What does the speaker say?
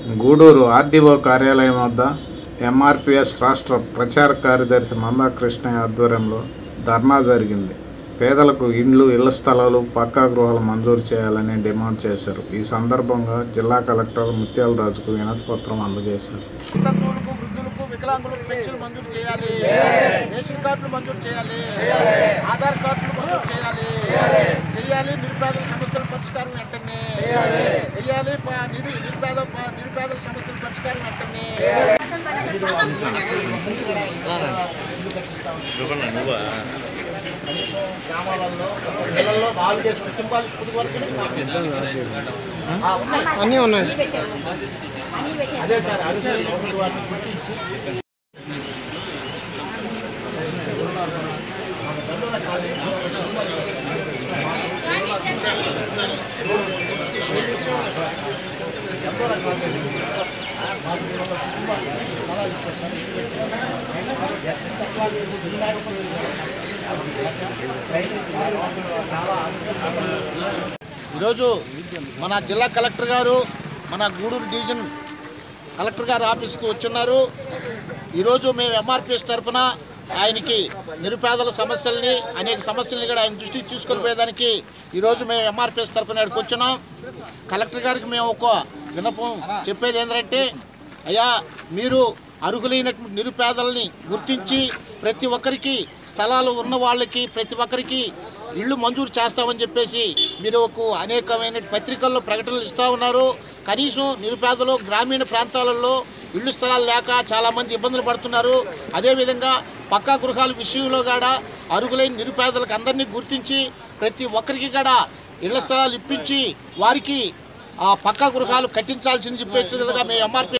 Gudur RDO కార్యాలయం వద్ద ఎంఆర్పిఎస్ రాష్ట్ర ప్రచార కార్యదర్శి మందాకృష్ణయ్య ఆధ్వర్యంలో ధర్నా జరిగింది పేదలకు ఇండ్లు ఇళ్ల స్థలాలు పక్కా గృహాలు మంజూరు చేయాలని డిమాండ్ చేశారు ఈ సందర్భంగా జిల్లా కలెక్టర్ ముత్యాల రాజుకు వినతి పత్రం అందజేశారు వితంతువులకు వృద్ధులకు వికలాంగులకు పెన్షన్లు మంజూరు చేయాలి రేషన్ కార్డులు మంజూరు చేయాలి ఆధార్ కార్డులు మంజూరు చేయాలి చేయాలి నిరుపేదల సమస్యల పరిష్కారం వెంటనే చేయాలి ప- నిరు నిరుపేద ప- నిరుపేదల సమస్యల పరిష్కారం వెంటనే కనీసం గ్రామాలలో ఇళ్లలో నాలుగేసి కుటుంబాలు ఇప్పుడు వరకు ఆ, ఉన్నాయి అన్నీ ఉన్నాయి అదే సార్ అర్జున్ వాటిని గుర్తించి ఈరోజు మన జిల్లా కలెక్టర్ గారు మన గూడూరు డివిజన్ కలెక్టర్ గారు ఆఫీస్కి వచ్చున్నారు ఈరోజు మేము ఎంఆర్పిఎస్ తరఫున ఆయనకి నిరుపేదల సమస్యల్ని అనేక సమస్యల్ని కూడా ఆయన దృష్టికి తీసుకొని పోయేదానికి ఈరోజు మేము ఎంఆర్పిఎస్ తరఫున ఇక్కడికి వచ్చున్నాం కలెక్టర్ గారికి మేము ఒక విన్నపం చెప్పేది ఏంటంటే అయ్యా మీరు అర్హులైనటువంటి నిరుపేదల్ని గుర్తించి ప్రతి ఒక్కరికి స్థలాలు ఉన్న వాళ్ళకి ప్రతి ఒక్కరికి ఇళ్ళు మంజూరు చేస్తామని చెప్పేసి మీరు ఒక అనేకమైన పత్రికల్లో ప్రకటనలు ఇస్తూ ఉన్నారు కనీసం నిరుపేదలు గ్రామీణ ప్రాంతాలలో ఇళ్ళు స్థలాలు లేక చాలామంది ఇబ్బందులు పడుతున్నారు అదేవిధంగా పక్కా గృహాల విషయంలో కూడా అర్హులైన నిరుపేదలకు అందరినీ గుర్తించి ప్రతి ఒక్కరికి కూడా ఇళ్ల స్థలాలు ఇప్పించి వారికి ఆ పక్కా గృహాలు కట్టించాల్సింది చెప్పేసి మేము ఎంఆర్పీ